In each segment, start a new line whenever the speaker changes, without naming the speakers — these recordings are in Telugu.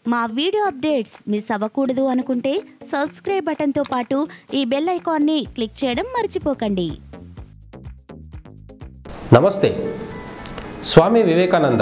మా వీడియో అప్డేట్స్ మిస్ అవ్వకూడదు అనుకుంటే సబ్స్క్రైబ్ బటన్తో పాటు ఈ బెల్ ఐకాన్ని క్లిక్ చేయడం మర్చిపోకండి
నమస్తే స్వామి వివేకానంద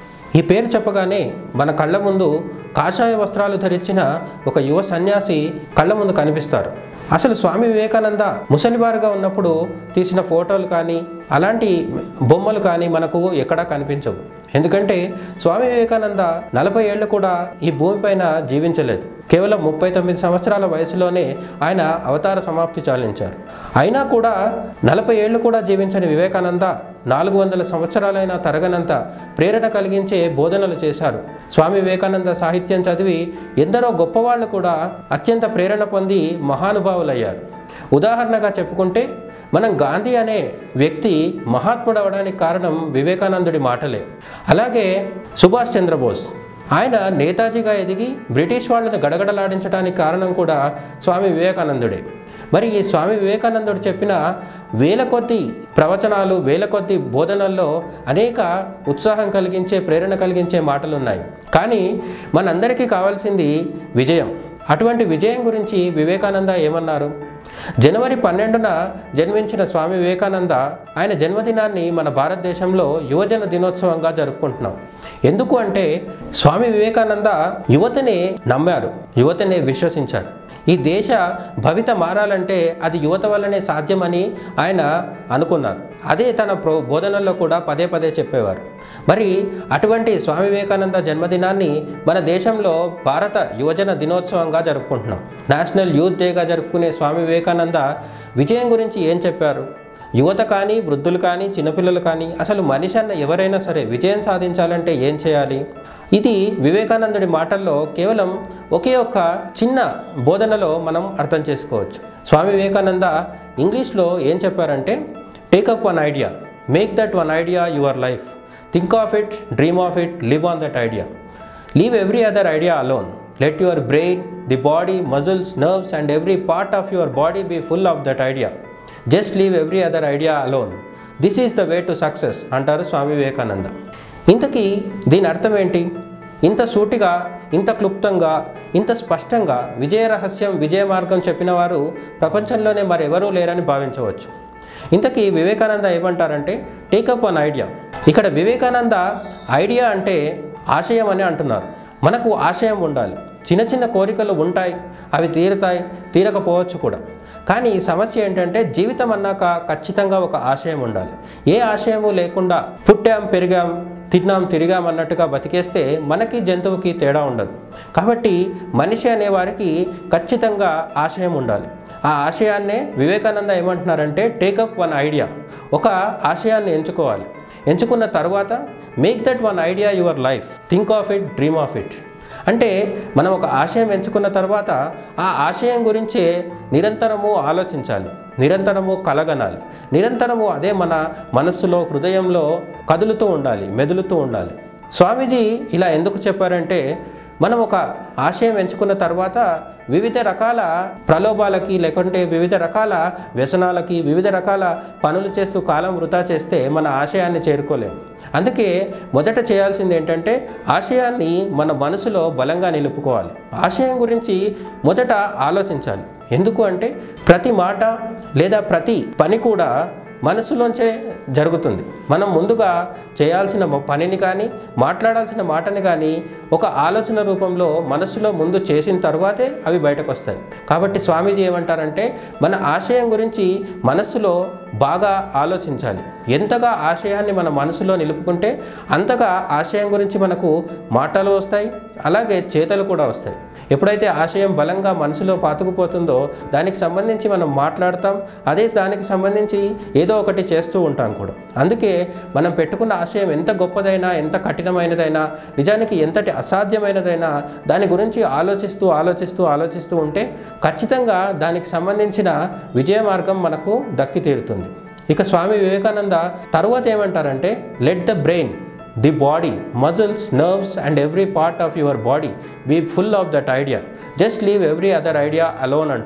ఈ పేరు చెప్పగానే మన కళ్ళ ముందు కాషాయ వస్త్రాలు ధరించిన ఒక యువ సన్యాసి కళ్ళ ముందు కనిపిస్తారు అసలు స్వామి వివేకానంద ముసలివారుగా ఉన్నప్పుడు తీసిన ఫోటోలు కానీ అలాంటి బొమ్మలు కానీ మనకు ఎక్కడా కనిపించవు ఎందుకంటే స్వామి వివేకానంద నలభై ఏళ్ళు కూడా ఈ భూమిపైన జీవించలేదు కేవలం ముప్పై తొమ్మిది సంవత్సరాల వయసులోనే ఆయన అవతార సమాప్తి చాలించారు అయినా కూడా నలభై ఏళ్ళు కూడా జీవించని వివేకానంద నాలుగు వందల సంవత్సరాలైన తరగనంత ప్రేరణ కలిగించే బోధనలు చేశారు స్వామి వివేకానంద సాహిత్యం చదివి ఎందరో గొప్పవాళ్ళు కూడా అత్యంత ప్రేరణ పొంది మహానుభావులయ్యారు ఉదాహరణగా చెప్పుకుంటే మనం గాంధీ అనే వ్యక్తి మహాత్ముడు అవడానికి కారణం వివేకానందుడి మాటలే అలాగే సుభాష్ చంద్రబోస్ ఆయన నేతాజీగా ఎదిగి బ్రిటిష్ వాళ్ళని గడగడలాడించడానికి కారణం కూడా స్వామి వివేకానందుడే మరి ఈ స్వామి వివేకానందుడు చెప్పిన వేల కొద్ది ప్రవచనాలు వేల కొద్ది బోధనల్లో అనేక ఉత్సాహం కలిగించే ప్రేరణ కలిగించే మాటలు ఉన్నాయి కానీ మనందరికీ కావాల్సింది విజయం అటువంటి విజయం గురించి వివేకానంద ఏమన్నారు జనవరి పన్నెండున జన్మించిన స్వామి వివేకానంద ఆయన జన్మదినాన్ని మన భారతదేశంలో యువజన దినోత్సవంగా జరుపుకుంటున్నాం ఎందుకు అంటే స్వామి వివేకానంద యువతని నమ్మారు యువతని విశ్వసించారు ఈ దేశ భవిత మారాలంటే అది యువత వల్లనే సాధ్యమని ఆయన అనుకున్నారు అదే తన ప్రో బోధనల్లో కూడా పదే పదే చెప్పేవారు మరి అటువంటి స్వామి వివేకానంద జన్మదినాన్ని మన దేశంలో భారత యువజన దినోత్సవంగా జరుపుకుంటున్నాం నేషనల్ యూత్ డేగా జరుపుకునే స్వామి వివేకానంద విజయం గురించి ఏం చెప్పారు యువత కానీ వృద్ధులు కానీ చిన్నపిల్లలు కానీ అసలు మనిషి అన్న ఎవరైనా సరే విజయం సాధించాలంటే ఏం చేయాలి ఇది వివేకానందుడి మాటల్లో కేవలం ఒకే ఒక్క చిన్న బోధనలో మనం అర్థం చేసుకోవచ్చు స్వామి వివేకానంద ఇంగ్లీష్లో ఏం చెప్పారంటే take up one idea make that one idea your life think of it dream of it live on that idea leave every other idea alone let your brain the body muscles nerves and every part of your body be full of that idea just leave every other idea alone this is the way to success అంటారు స్వామి వివేకానంద ఇంతకీ దీని అర్థం ఏంటి ఇంత సూటిగా ఇంత క్లుప్తంగా ఇంత స్పష్టంగా విజయ రహస్యం విజయ మార్గం చెప్పిన వారు ప్రపంచంలోనే మరెవరూ లేరని భావించవచ్చు ఇంతకీ వివేకానంద ఏమంటారంటే టేకప్ వన్ ఐడియా ఇక్కడ వివేకానంద ఐడియా అంటే ఆశయం అని అంటున్నారు మనకు ఆశయం ఉండాలి చిన్న చిన్న కోరికలు ఉంటాయి అవి తీరుతాయి తీరకపోవచ్చు కూడా కానీ ఈ సమస్య ఏంటంటే జీవితం అన్నాక ఖచ్చితంగా ఒక ఆశయం ఉండాలి ఏ ఆశయము లేకుండా పుట్టాం పెరిగాం తిన్నాం తిరిగాం అన్నట్టుగా బతికేస్తే మనకి జంతువుకి తేడా ఉండదు కాబట్టి మనిషి అనే వారికి ఖచ్చితంగా ఆశయం ఉండాలి ఆ ఆశయాన్నే వివేకానంద ఏమంటున్నారంటే టేకప్ వన్ ఐడియా ఒక ఆశయాన్ని ఎంచుకోవాలి ఎంచుకున్న తర్వాత make that one idea your life think of it dream of it అంటే మనం ఒక ఆశయం ఎంచుకున్న తర్వాత ఆ ఆశయం గురించే నిరంతరము ఆలోచించాలి నిరంతరము కలగనాలి నిరంతరము అదే మన మనస్సులో హృదయంలో కదులుతూ ఉండాలి మెదులుతూ ఉండాలి స్వామీజీ ఇలా ఎందుకు చెప్పారంటే మనం ఒక ఆశయం ఎంచుకున్న తర్వాత వివిధ రకాల ప్రలోభాలకి లేకుంటే వివిధ రకాల వ్యసనాలకి వివిధ రకాల పనులు చేస్తూ కాలం వృధా చేస్తే మన ఆశయాన్ని చేరుకోలేము అందుకే మొదట చేయాల్సింది ఏంటంటే ఆశయాన్ని మన మనసులో బలంగా నిలుపుకోవాలి ఆశయం గురించి మొదట ఆలోచించాలి ఎందుకు అంటే ప్రతి మాట లేదా ప్రతి పని కూడా మనసులోంచే జరుగుతుంది మనం ముందుగా చేయాల్సిన పనిని కానీ మాట్లాడాల్సిన మాటని కానీ ఒక ఆలోచన రూపంలో మనస్సులో ముందు చేసిన తర్వాతే అవి బయటకు వస్తాయి కాబట్టి స్వామీజీ ఏమంటారంటే మన ఆశయం గురించి మనస్సులో బాగా ఆలోచించాలి ఎంతగా ఆశయాన్ని మన మనసులో నిలుపుకుంటే అంతగా ఆశయం గురించి మనకు మాటలు వస్తాయి అలాగే చేతలు కూడా వస్తాయి ఎప్పుడైతే ఆశయం బలంగా మనసులో పాతుకుపోతుందో దానికి సంబంధించి మనం మాట్లాడతాం అదే దానికి సంబంధించి ఏదో ఒకటి చేస్తూ ఉంటాం కూడా అందుకే మనం పెట్టుకున్న ఆశయం ఎంత గొప్పదైనా ఎంత కఠినమైనదైనా నిజానికి ఎంతటి అసాధ్యమైనదైనా దాని గురించి ఆలోచిస్తూ ఆలోచిస్తూ ఆలోచిస్తూ ఉంటే ఖచ్చితంగా దానికి సంబంధించిన విజయ మార్గం మనకు దక్కి తీరుతుంది ఇక స్వామి వివేకానంద తరువాత ఏమంటారంటే let the brain the body muscles nerves and every part of your body be full of that idea just leave every other idea alone అంటారు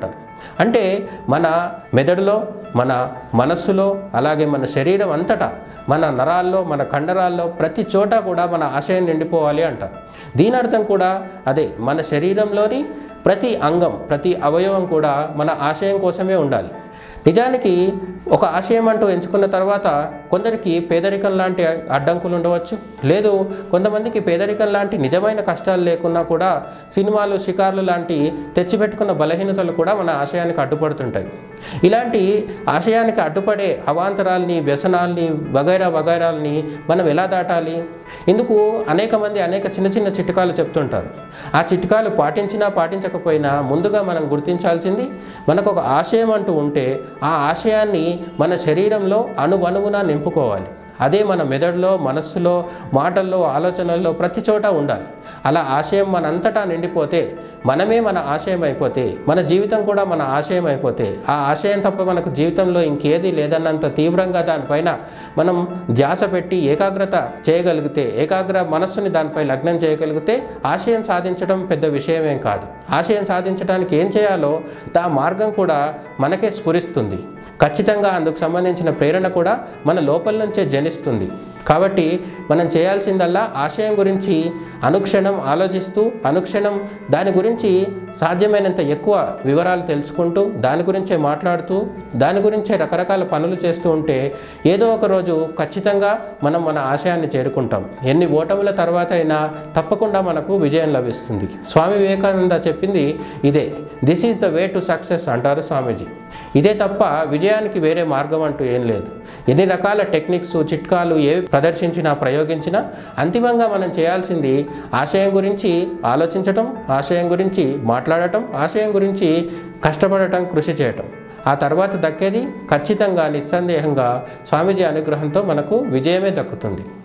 అంటే మన మెదడులో మన మనస్సులో అలాగే మన శరీరం అంతటా మన నరాల్లో మన కండరాల్లో ప్రతి చోట కూడా మన ఆశయం నిండిపోవాలి అంటారు దీని అర్థం కూడా అదే మన శరీరంలోని ప్రతి అంగం ప్రతి అవయవం కూడా మన ఆశయం కోసమే ఉండాలి నిజానికి ఒక ఆశయం అంటూ ఎంచుకున్న తర్వాత కొందరికి పేదరికం లాంటి అడ్డంకులు ఉండవచ్చు లేదు కొంతమందికి పేదరికం లాంటి నిజమైన కష్టాలు లేకున్నా కూడా సినిమాలు షికార్లు లాంటి తెచ్చిపెట్టుకున్న బలహీనతలు కూడా మన ఆశయానికి అడ్డుపడుతుంటాయి ఇలాంటి ఆశయానికి అడ్డుపడే అవాంతరాల్ని వ్యసనాల్ని వగైరా వగైరాల్ని మనం ఎలా దాటాలి ఇందుకు అనేక మంది అనేక చిన్న చిన్న చిట్కాలు చెప్తుంటారు ఆ చిట్కాలు పాటించినా పాటించకపోయినా ముందుగా మనం గుర్తించాల్సింది మనకు ఒక ఆశయం అంటూ ఉంటే ఆ ఆశయాన్ని మన శరీరంలో అణువణువున నింపుకోవాలి అదే మన మెదడులో మనస్సులో మాటల్లో ఆలోచనల్లో ప్రతి చోట ఉండాలి అలా ఆశయం మనంతటా నిండిపోతే మనమే మన ఆశయం అయిపోతే మన జీవితం కూడా మన ఆశయం అయిపోతే ఆ ఆశయం తప్ప మనకు జీవితంలో ఇంకేది లేదన్నంత తీవ్రంగా దానిపైన మనం ధ్యాస పెట్టి ఏకాగ్రత చేయగలిగితే ఏకాగ్ర మనస్సుని దానిపై లగ్నం చేయగలిగితే ఆశయం సాధించడం పెద్ద విషయమేం కాదు ఆశయం సాధించడానికి ఏం చేయాలో ఆ మార్గం కూడా మనకే స్ఫురిస్తుంది ఖచ్చితంగా అందుకు సంబంధించిన ప్రేరణ కూడా మన లోపల నుంచే జనిస్తుంది కాబట్టి మనం చేయాల్సిందల్లా ఆశయం గురించి అనుక్షణం ఆలోచిస్తూ అనుక్షణం దాని గురించి సాధ్యమైనంత ఎక్కువ వివరాలు తెలుసుకుంటూ దాని గురించే మాట్లాడుతూ దాని గురించే రకరకాల పనులు చేస్తూ ఉంటే ఏదో ఒక రోజు ఖచ్చితంగా మనం మన ఆశయాన్ని చేరుకుంటాం ఎన్ని ఓటముల తర్వాత అయినా తప్పకుండా మనకు విజయం లభిస్తుంది స్వామి వివేకానంద చెప్పింది ఇదే this is the way to success అంటారు స్వామీజీ ఇదే తప్ప విజయానికి వేరే మార్గం అంటూ ఏం లేదు ఎన్ని రకాల టెక్నిక్స్ చిట్కాలు ఏవి ప్రదర్శించినా ప్రయోగించినా అంతిమంగా మనం చేయాల్సింది ఆశయం గురించి ఆలోచించటం ఆశయం గురించి మాట్లాడటం ఆశయం గురించి కష్టపడటం కృషి చేయటం ఆ తర్వాత దక్కేది ఖచ్చితంగా నిస్సందేహంగా స్వామీజీ అనుగ్రహంతో మనకు విజయమే దక్కుతుంది